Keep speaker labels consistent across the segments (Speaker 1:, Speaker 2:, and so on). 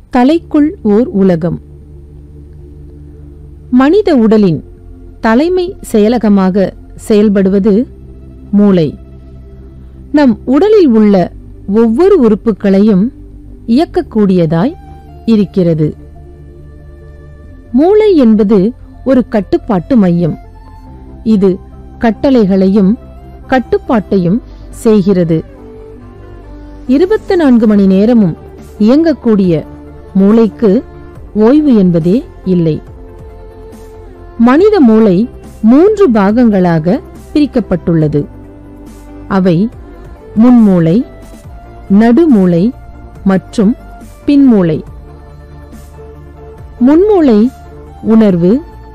Speaker 1: தலைக்குள் ஓர் உலகம் மனித உடலின் தலைமை செயலகமாக செயல்படுவது மூளை நம் உடலில் உள்ள ஒவ்வொரு உறுப்புகளையும் இயக்கக்கூடியதாய் இருக்கிறது மூளை என்பது ஒரு கட்டுப்பாட்டு மையம் இது கட்டளைகளையும் கட்டுப்பாட்டையும் செய்கிறது இருபத்தி நான்கு மணி நேரமும் இயங்கக்கூடிய மூளைக்கு ஓய்வு என்பதே இல்லை மனித மூளை மூன்று பாகங்களாக பிரிக்கப்பட்டுள்ளது அவை முன்மூளை நடுமூளை மற்றும் பின்மூளை முன்மூளை உணர்வு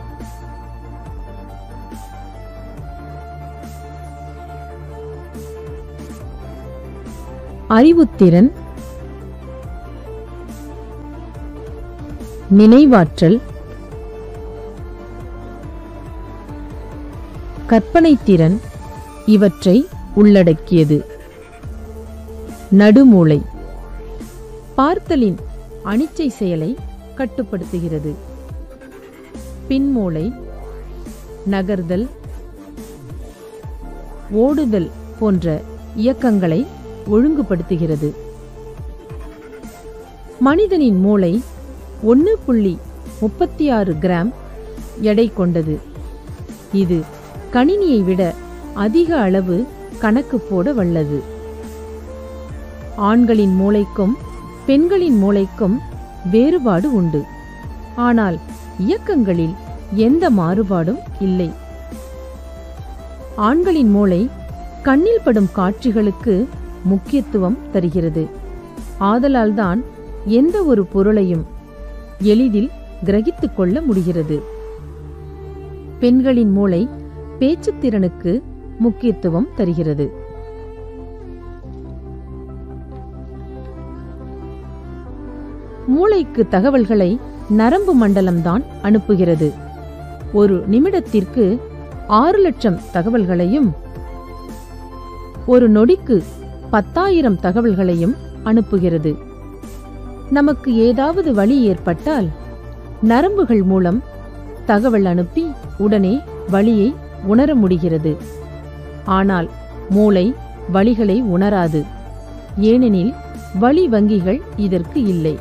Speaker 1: அறிவுத்திறன் நினைவாற்றல் கற்பனைத்திறன் இவற்றை உள்ளடக்கியது நடுமூளை பார்த்தலின் அனிச்சை செயலை கட்டுப்படுத்துகிறது பின்மூளை நகர்தல் ஓடுதல் போன்ற இயக்கங்களை ஒழுங்குபடுத்துகிறது மனிதனின் மூளை ஒன்று புள்ளி முப்பத்தி ஆறு கிராம் எடை கொண்டது இது கணினியை விட அதிக அளவு கணக்கு போட வல்லது ஆண்களின் மூளைக்கும் பெண்களின் மூளைக்கும் வேறுபாடு உண்டு ஆனால் இயக்கங்களில் எந்த மாறுபாடும் இல்லை ஆண்களின் மூளை கண்ணில் படும் காட்சிகளுக்கு முக்கியத்துவம் தருகிறது ஆதலால்தான் எந்த ஒரு பொருளையும் எளிதில் கிரகித்துக் கொள்ள முடிகிறது பெண்களின் மூளை பேச்சுத் திறனுக்கு முக்கியத்துவம் தருகிறது மூளைக்கு தகவல்களை நரம்பு மண்டலம்தான் அனுப்புகிறது ஒரு நிமிடத்திற்கு ஆறு லட்சம் தகவல்களையும் ஒரு நொடிக்கு பத்தாயிரம் தகவல்களையும் அனுப்புகிறது நமக்கு ஏதாவது வலி ஏற்பட்டால் நரம்புகள் மூலம் தகவல் அனுப்பி உடனே வலியை உணர முடிகிறது ஆனால் மூளை வலிகளை உணராது ஏனெனில் வலி வங்கிகள் இதற்கு இல்லை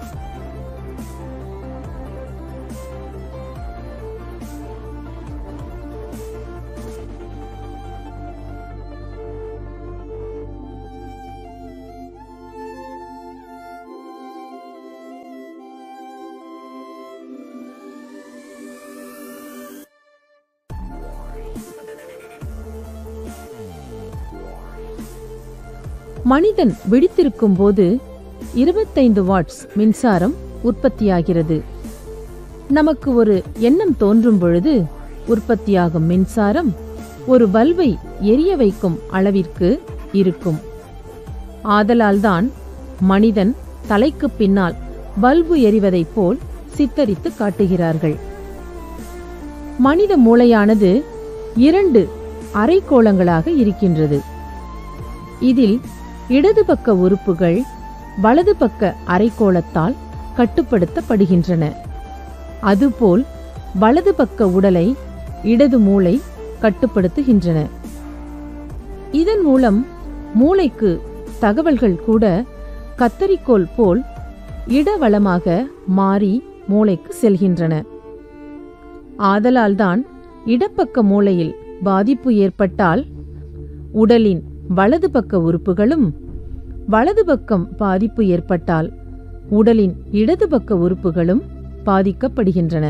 Speaker 1: மனிதன் விழித்திருக்கும் போது இருபத்தைந்து வாட்ஸ் மின்சாரம் உற்பத்தியாகிறது நமக்கு ஒரு எண்ணம் தோன்றும் பொழுது உற்பத்தியாகும் மின்சாரம் ஒரு பல்பை எரிய வைக்கும் அளவிற்கு இருக்கும் ஆதலால்தான் மனிதன் தலைக்கு பின்னால் பல்பு எரிவதைப் போல் சித்தரித்து காட்டுகிறார்கள் மனித மூளையானது இரண்டு அரைக்கோளங்களாக இருக்கின்றது இதில் இடது பக்க உறுப்புகள் வலது பக்க அரைக்கோளத்தால் கட்டுப்படுத்தப்படுகின்றன அதுபோல் வலது பக்க உடலை இடது மூளை கட்டுப்படுத்துகின்றன இதன் மூலம் மூளைக்கு தகவல்கள் கூட கத்தரிக்கோல் போல் இடவளமாக மாறி மூளைக்கு செல்கின்றன ஆதலால்தான் இடப்பக்க மூளையில் பாதிப்பு ஏற்பட்டால் உடலின் வலது பக்க உறுப்புகளும் வலது பக்கம் பாதிப்பு ஏற்பட்டால் உடலின் இடது பக்க உறுப்புகளும் பாதிக்கப்படுகின்றன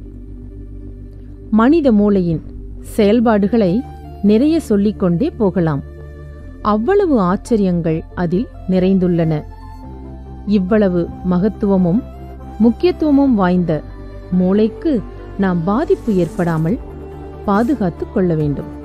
Speaker 1: மனித மூளையின் செயல்பாடுகளை நிறைய சொல்லிக்கொண்டே போகலாம் அவ்வளவு ஆச்சரியங்கள் அதில் நிறைந்துள்ளன இவ்வளவு மகத்துவமும் முக்கியத்துவமும் வாய்ந்த மூளைக்கு நாம் பாதிப்பு ஏற்படாமல் பாதுகாத்துக் கொள்ள வேண்டும்